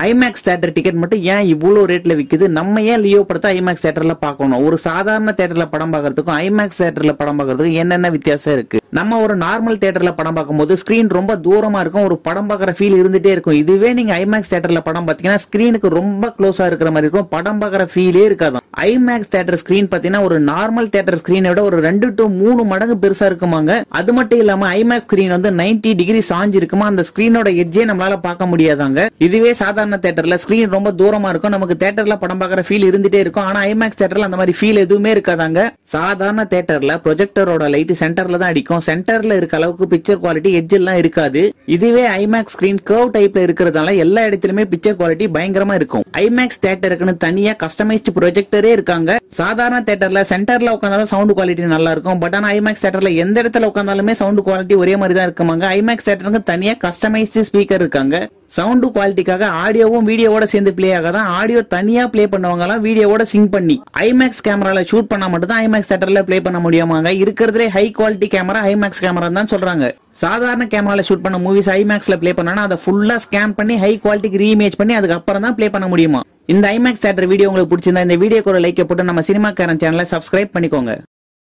IMAX theatre ticket மட்டும் ஏன் இவ்வளவு ரேட்ல விக்குது நம்ம ஏன் லியோ படத்தை ஐமேக்ஸ் தேட்டர்ல பார்க்கணும் ஒரு சாதாரண தேட்டர்ல படம் பார்க்கறதுக்கும் ஐமேக்ஸ் தேட்டர்ல படம் பார்க்கறதுக்கும் என்னென்ன வித்தியாசம் இருக்கு நம்ம ஒரு நார்மல் தேட்டர்ல படம் பார்க்கும்போது ஸ்கிரீன் ரொம்ப தூரமா இருக்கும் ஒரு படம் பார்க்குற ஃபீல் இருந்துட்டே இருக்கும் இதுவே நீங்க ஐமேக்ஸ் தேட்டர்ல படம் பார்த்தீங்கன்னா ஸ்கிரீனுக்கு ரொம்ப க்ளோஸா இருக்கிற மாதிரி இருக்கும் படம் பார்க்குற ஃபீலே இருக்காது ஐமேக்ஸ் தேட்டர் ஸ்கிரீன் பாத்தீங்கன்னா ஒரு நார்மல் தேட்டர் ஸ்கிரீனை விட ஒரு ரெண்டு டு மூணு மடங்கு பெருசா இருக்குமாங்க அது மட்டும் இல்லாம ஐமேக்ஸ் ஸ்கிரீன் வந்து 90 டிகிரி சாஞ்சு இருக்குமா அந்த ஸ்கிரீனோட எட்ஜே நம்மளால பார்க்க முடியாதாங்க இதுவே சாதாரண தேட்டர்ல ஸ்கிரீன் ரொம்ப தூரமா இருக்கும் நமக்கு தேட்டர்ல படம் பார்க்குற ஃபீல் இருந்துட்டே இருக்கும் ஆனா ஐமேக்ஸ் தேட்டர்ல அந்த மாதிரி ஃபீல் எதுவுமே இருக்காதாங்க சாதாரண தேட்டர்ல ப்ரொஜெக்டரோட லைட் சென்டர்ல தான் அடிக்கும் சென்டர்ல இருக்க அளவுக்கு பிக்சர் குவாலிட்டி எட்ஜ் எல்லாம் இருக்காது இதுவே ஐமேக்ஸ் ஸ்கிரீன் கர்வ் டைப்ல இருக்கிறதால எல்லா இடத்துலயுமே பிக்சர் குவாலிட்டி பயங்கரமா இருக்கும் ஐமேக்ஸ் தேட்டருக்குன்னு தனியா கஸ்டமைஸ்டு ப்ரொஜெக்டரே இருக்காங்க சாதாரண தேட்டர்ல சென்டர்ல உட்காந்தாலும் சவுண்ட் குவாலிட்டி நல்லா இருக்கும் பட் ஆனா ஐமேக்ஸ் தேட்டர்ல எந்த இடத்துல உட்காந்தாலுமே சவுண்ட் குவாலிட்டி ஒரே மாதிரி தான் இருக்குமாங்க ஐமேக்ஸ் தேட்டருக்கு தனியா கஸ்டமைஸ்டு ஸ்பீக்கர் இருக்காங்க சவுண்ட் குவாலிட்டிக்காக ஆடியோவும் வீடியோவோட சேர்ந்து பிளே ஆகாதான் ஆடியோ தனியா பிளே பண்ணுவாங்கலாம் வீடியோவோட சிங்க் பண்ணி ஐமேக்ஸ் கேமரால ஷூட் பண்ணா மட்டும் தான் ஐமேக்ஸ் தேட்டர்ல பிளே பண்ண முடியுமாங்க இருக்கிறதுலே high quality camera IMAX camera தான் சொல்றாங்க சாதாரண கேமரால ஷூட் பண்ண மூவிஸ் ஐமேக்ஸ்ல பிளே பண்ணா அதை ஃபுல்லா ஸ்கேன் பண்ணி ஹை குவாலிட்டிக்கு ரீஇமேஜ் பண்ணி அதுக்கப்புறம் தான் பிளே பண்ண முடியுமா இந்த ஐமேக்ஸ் தேட்டர் வீடியோ உங்களுக்கு பிடிச்சிருந்தா இந்த வீடியோக்கு ஒரு லைக் போட்டு நம்ம சினிமாக்காரன் சேனலை சப்ஸ்கிரைப் பண்ணிக்கோங்க